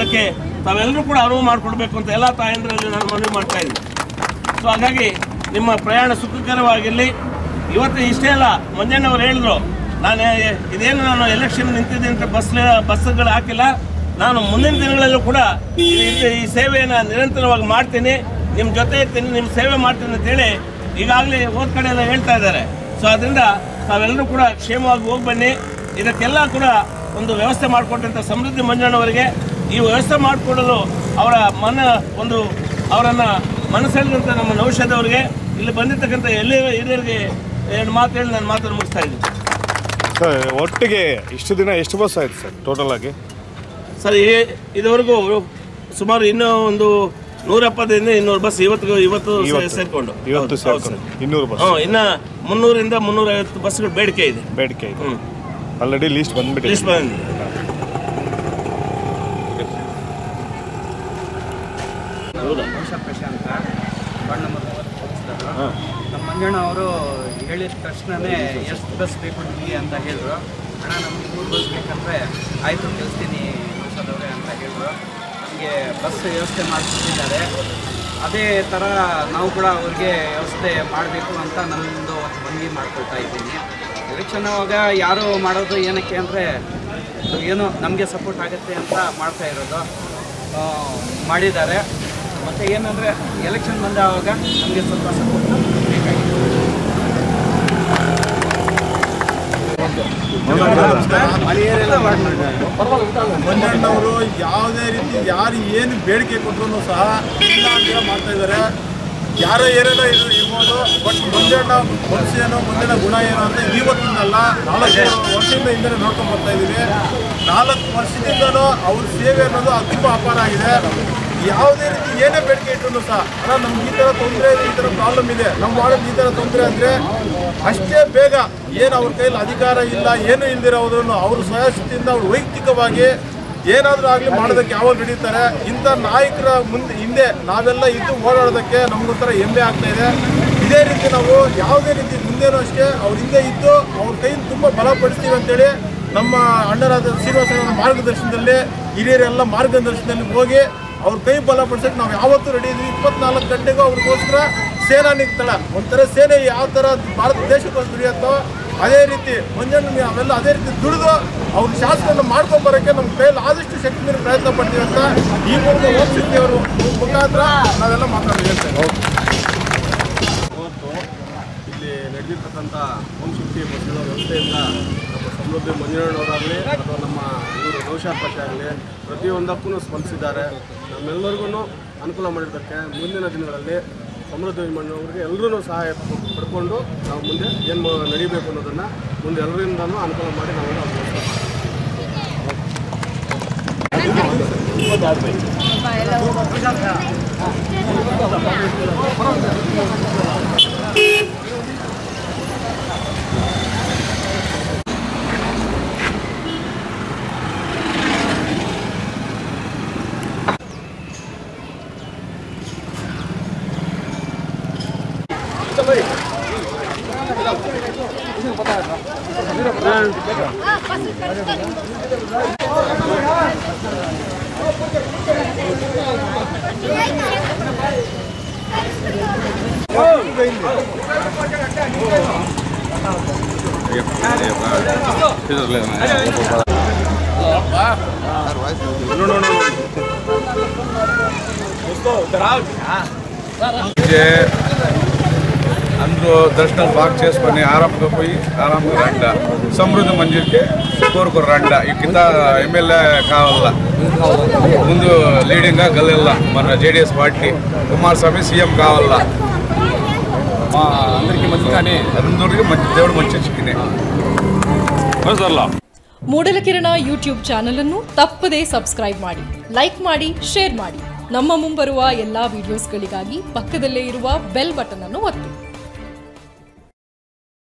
ಅದಕ್ಕೆ ತಾವೆಲ್ಲರೂ ಕೂಡ ಅನುವು ಮಾಡಿಕೊಡ್ಬೇಕು ಅಂತ ಎಲ್ಲ ತಾಯಂದ್ರಲ್ಲಿ ನಾನು ಮನವಿ ಮಾಡ್ತಾ ಇದ್ದೀನಿ ಸೊ ಹಾಗಾಗಿ ನಿಮ್ಮ ಪ್ರಯಾಣ ಸುಖಕರವಾಗಿರಲಿ ಇವತ್ತು ಇಷ್ಟೇ ಅಲ್ಲ ಮಂಜಣ್ಣವ್ರು ಹೇಳಿದ್ರು ನಾನು ಇದೇನು ನಾನು ಎಲೆಕ್ಷನ್ ನಿಂತಿದ್ದೆ ಅಂತ ಬಸ್ ಬಸ್ಗಳು ಹಾಕಿಲ್ಲ ನಾನು ಮುಂದಿನ ದಿನಗಳಲ್ಲೂ ಕೂಡ ಈ ರೀತಿ ಈ ಸೇವೆಯನ್ನು ನಿರಂತರವಾಗಿ ಮಾಡ್ತೀನಿ ನಿಮ್ಮ ಜೊತೆ ಇರ್ತೀನಿ ನಿಮ್ಮ ಸೇವೆ ಮಾಡ್ತೀನಿ ಅಂತೇಳಿ ಈಗಾಗಲೇ ಹೋದ ಕಡೆ ಎಲ್ಲ ಹೇಳ್ತಾ ಇದ್ದಾರೆ ಸೊ ಅದರಿಂದ ತಾವೆಲ್ಲರೂ ಕೂಡ ಕ್ಷೇಮವಾಗಿ ಹೋಗಿ ಬನ್ನಿ ಇದಕ್ಕೆಲ್ಲ ಕೂಡ ಒಂದು ವ್ಯವಸ್ಥೆ ಮಾಡಿಕೊಟ್ಟಂಥ ಸಮೃದ್ಧಿ ಮಂಜಣ್ಣವರಿಗೆ ಈ ವ್ಯವಸ್ಥೆ ಮಾಡಿಕೊಡಲು ಅವರ ಮನ ಒಂದು ಅವರನ್ನು ಮನಸ್ಸಲ್ಲಿರುವಂಥ ನಮ್ಮ ನೌಷಧವರಿಗೆ ಇಲ್ಲಿ ಬಂದಿರ್ತಕ್ಕಂಥ ಎಲ್ಲ ಹಿರಿಯರಿಗೆ ಎರಡು ಮಾತು ಹೇಳಿ ನಾನು ಮಾತನ್ನು ಮುಗಿಸ್ತಾ ಇದ್ದೀನಿ ಸರ್ ಒಟ್ಟಿಗೆ ಇಷ್ಟು ದಿನ ಎಷ್ಟು ಬಸ್ ಆಯ್ತು ಸರ್ ಟೋಟಲ್ ಆಗಿ ಸರ್ ಈ ಇದುವರೆಗೂ ಸುಮಾರು ಇನ್ನೂ ಒಂದು ನೂರ ಎಪ್ಪತ್ತರಿಂದ ಇನ್ನೂರು ಬಸ್ ಇವತ್ತು ಇವತ್ತು ಸೇ- ಇವತ್ತು. ಸೇರ್ಕೊಂಡು ಇವತ್ತು ಹೌದು, ಹೌದು ಸೇರ್ಕೊಂಡು ಸರ್. ಇನ್ನೂರು ಬಸ್ ಹ್ಞೂ ಇನ್ನು ಮುನ್ನೂರಿಂದ ಮುನ್ನೂರೈವತ್ತು ಬಸ್ಗಳು ಬೇಡಿಕೆ ಇದೆ ಬೇಡಿಕೆ ಇದೆ ಹ್ಞೂ ಆಲ್ರೆಡಿ ಲೀಸ್ಟ್ ಬಂದ್ಬಿಟ್ಟಿದೆ ಲಿಸ್ಟ್ ಬಂದಿದೆ ಹೌದಾ ಔಷಧ ಪ್ರಶಾಂತ ವಾರ್ಡ್ ನಂಬರ್ ಮೂವತ್ತು ನಮ್ಮ ಮಂಜಣ್ಣ ಅವರು ಹೇಳಿದ ತಕ್ಷಣವೇ ಎಷ್ಟು ಬಸ್ ಬೇಕು ನಿಮಗೆ ಅಂತ ಹೇಳಿದ್ರು ಅಣ್ಣ ನಮ್ಗೆ ಮೂರು ಬಸ್ ಬೇಕಂದ್ರೆ ಆಯಿತು ಕಳಿಸ್ತೀನಿ ಔಷಧವ್ರೆ ಅಂತ ಹೇಳಿದ್ರು ನಮಗೆ ಬಸ್ ವ್ಯವಸ್ಥೆ ಮಾಡಿಸ್ತಿದ್ದಾರೆ ಅದೇ ಥರ ನಾವು ಕೂಡ ಅವ್ರಿಗೆ ವ್ಯವಸ್ಥೆ ಮಾಡಬೇಕು ಅಂತ ನನ್ನದು ಒಂದು ಮನವಿ ಮಾಡ್ಕೊಳ್ತಾ ಇದ್ದೀನಿ ಎಲೆಕ್ಷನ್ ಅವಾಗ ಯಾರು ಮಾಡೋದು ಏನಕ್ಕೆ ಅಂದರೆ ಏನೋ ನಮಗೆ ಸಪೋರ್ಟ್ ಆಗುತ್ತೆ ಅಂತ ಮಾಡ್ತಾ ಇರೋದು ಆ, ಮಾಡಿದ್ದಾರೆ ಮತ್ತು ಏನಂದರೆ ಎಲೆಕ್ಷನ್ ಬಂದಾವಾಗ ನಮಗೆ ಸ್ವಲ್ಪ ಸಪೋರ್ಟ್ ಬೇಕಾಗಿದೆ ಮಂಜಣ್ಣವರು ಯಾವುದೇ ರೀತಿ ಯಾರು ಏನು ಬೇಡಿಕೆ ಕೊಟ್ಟರು ಸಹ ಇಲ್ಲ ಅಂತ ಮಾಡ್ತಾ ಇದ್ದಾರೆ ಯಾರೋ ಏನೇನೋ ಇದು ಇರ್ಬೋದು ಬಟ್ ಮಂಜಣ್ಣ ಮನುಷ್ಯನೋ ಮಂಜಣ್ಣ ಗುಣ ಏನೋ ಅಂತ ಇವತ್ತಿಂದಲ್ಲ ನಾಲ್ಕು ವರ್ಷದಿಂದ ಹಿಂದೆ ನೋಡ್ಕೊಂಡು ಬರ್ತಾ ಇದ್ದೀವಿ ನಾಲ್ಕು ವರ್ಷದಿಂದಲೂ ಅವ್ರ ಸೇವೆ ಅನ್ನೋದು ಅದು ತುಂಬ ಅಪಾರ ಆಗಿದೆ ಯಾವುದೇ ರೀತಿ ಏನೇ ಬೇಡಿಕೆ ಇಟ್ಟರು ಸಹ ಅಣ್ಣ ನಮ್ಗೆ ಈ ಥರ ತೊಂದರೆ ಇದೆ ಈ ಥರ ಪ್ರಾಬ್ಲಮ್ ಇದೆ ನಮ್ಮ ವಾರ್ಡಲ್ಲಿ ಈ ಥರ ತೊಂದರೆ ಅಂದರೆ ಅಷ್ಟೇ ಬೇಗ ಏನು ಅವ್ರ ಕೈಲಿ ಅಧಿಕಾರ ಇಲ್ಲ ಏನು ಇಲ್ದಿರೋದ್ರೂ ಅವ್ರ ಸ್ವಯಸ್ಥಿತಿಯಿಂದ ಅವ್ರು ವೈಯಕ್ತಿಕವಾಗಿ ಏನಾದರೂ ಆಗಲಿ ಮಾಡೋದಕ್ಕೆ ಯಾವಾಗ ನಡೀತಾರೆ ಇಂಥ ನಾಯಕರ ಮುಂದೆ ಹಿಂದೆ ನಾವೆಲ್ಲ ಇದ್ದು ಓಡಾಡೋದಕ್ಕೆ ನಮಗೊಂಥರ ಹೆಮ್ಮೆ ಆಗ್ತಾ ಇದೆ ಇದೇ ರೀತಿ ನಾವು ಯಾವುದೇ ರೀತಿ ಮುಂದೇನೂ ಅಷ್ಟೇ ಅವ್ರ ಹಿಂದೆ ಇದ್ದು ಅವ್ರ ಕೈಯಿಂದ ತುಂಬ ಬಲಪಡಿಸ್ತೀವಿ ಅಂತೇಳಿ ನಮ್ಮ ಅಣ್ಣರಾದ ಶ್ರೀನಿವಾಸರ ಮಾರ್ಗದರ್ಶನದಲ್ಲಿ ಹಿರಿಯರೆಲ್ಲ ಮಾರ್ಗದರ್ಶನದಲ್ಲಿ ಹೋಗಿ ಅವ್ರ ಕೈ ಬಲಪಡಿಸೋಕೆ ನಾವು ಯಾವತ್ತೂ ರೆಡಿ ಇದ್ವಿ ಇಪ್ಪತ್ನಾಲ್ಕು ಗಂಟೆಗೂ ಅವ್ರಿಗೋಸ್ಕರ ಸೇನಾ ನಿಗ್ತಳ ಒಂಥರ ಸೇನೆ ಯಾವ ಥರ ಭಾರತ ದೇಶಕ್ಕೋಸ್ಕರ ದುಡಿಯುತ್ತೋ ಅದೇ ರೀತಿ ಮಂಜಣ್ಣ ಅವೆಲ್ಲ ಅದೇ ರೀತಿ ದುಡಿದು ಅವ್ರ ಶಾಸಕರನ್ನ ಮಾಡ್ಕೊಂಡ್ ಬರೋಕ್ಕೆ ನಮ್ಮ ಕೈಯಲ್ಲಿ ಆದಷ್ಟು ಶಕ್ತಿ ಮೀರಿ ಪ್ರಯತ್ನ ಪಡ್ತೀವಿ ಅಂತ ಈ ಮೂಲಕ ಓಂ ಶಕ್ತಿ ಅವರು ಮುಖಾಂತರ ನಾವೆಲ್ಲ ಮಾತಾಡಿ ಹೇಳ್ತೇವೆ ಇವತ್ತು ಇಲ್ಲಿ ನಡೆದಿರ್ತಕ್ಕಂಥ ಹೋಮ್ ಶಕ್ತಿ ಬಸ್ಸಿನ ವ್ಯವಸ್ಥೆಯಿಂದ ನಮ್ಮ ಸಮೃದ್ಧಿ ಮಂಜುಣ್ಣವರಾಗಲಿ ಅಥವಾ ನಮ್ಮ ಇವರು ನೌಶಾದ್ ಪಾಷ ಆಗಲಿ ಪ್ರತಿಯೊಂದಕ್ಕೂ ಸ್ಪಂದಿಸಿದ್ದಾರೆ ನಮ್ಮೆಲ್ಲರಿಗೂ ಅನುಕೂಲ ಮಾಡಿದ್ದಕ್ಕೆ ಮುಂದಿನ ದಿನಗಳಲ್ಲಿ ಸಮೃದ್ಧಿ ಮಂಜಣ್ಣವ್ರಿಗೆ ಎಲ್ಲರೂ ಸಹಾಯ ಪ- ಪಡ್ಕೊಂಡು ನಾವು ಮುಂದೆ ಏನು ನಡೀಬೇಕು ಅನ್ನೋದನ್ನು ಮುಂದೆ ಎಲ್ಲರಿಂದನೂ ಅನುಕೂಲ ಮಾಡಿ ನಾವೆಲ್ಲ ಅವ್ರಿಗೆ ಮಾಡ್ತೀವಿ. যে అందరూ దర్శనాలు బాగా చేసుకొని ఆరాంగా పోయి ఆరాంగా రండ సమృద్ధి మంజూరికి కోరుకోరు రండ ఈ కింద ఎమ్మెల్యే కావాల ముందు లీడింగ్గా గల్లెల్లా మన జేడిఎస్ పార్టీ కుమారస్వామి సీఎం కావాల మా అందరికీ మంచి కానీ అందరికీ మంచి దేవుడు మంచి చిక్కినే ಮೂಡಲಕಿರಣ ಯೂಟ್ಯೂಬ್ ಚಾನಲ್ ಅನ್ನು ತಪ್ಪದೇ ಸಬ್ಸ್ಕ್ರೈಬ್ ಮಾಡಿ ಲೈಕ್ ಮಾಡಿ ಶೇರ್ ಮಾಡಿ ನಮ್ಮ ಮುಂಬರುವ ಎಲ್ಲಾ ವಿಡಿಯೋಸ್ಗಳಿಗಾಗಿ ಪಕ್ಕದಲ್ಲೇ ಇರುವ ಬೆಲ್ ಬಟನ್ ಅನ್ನು ಒತ್ತಿ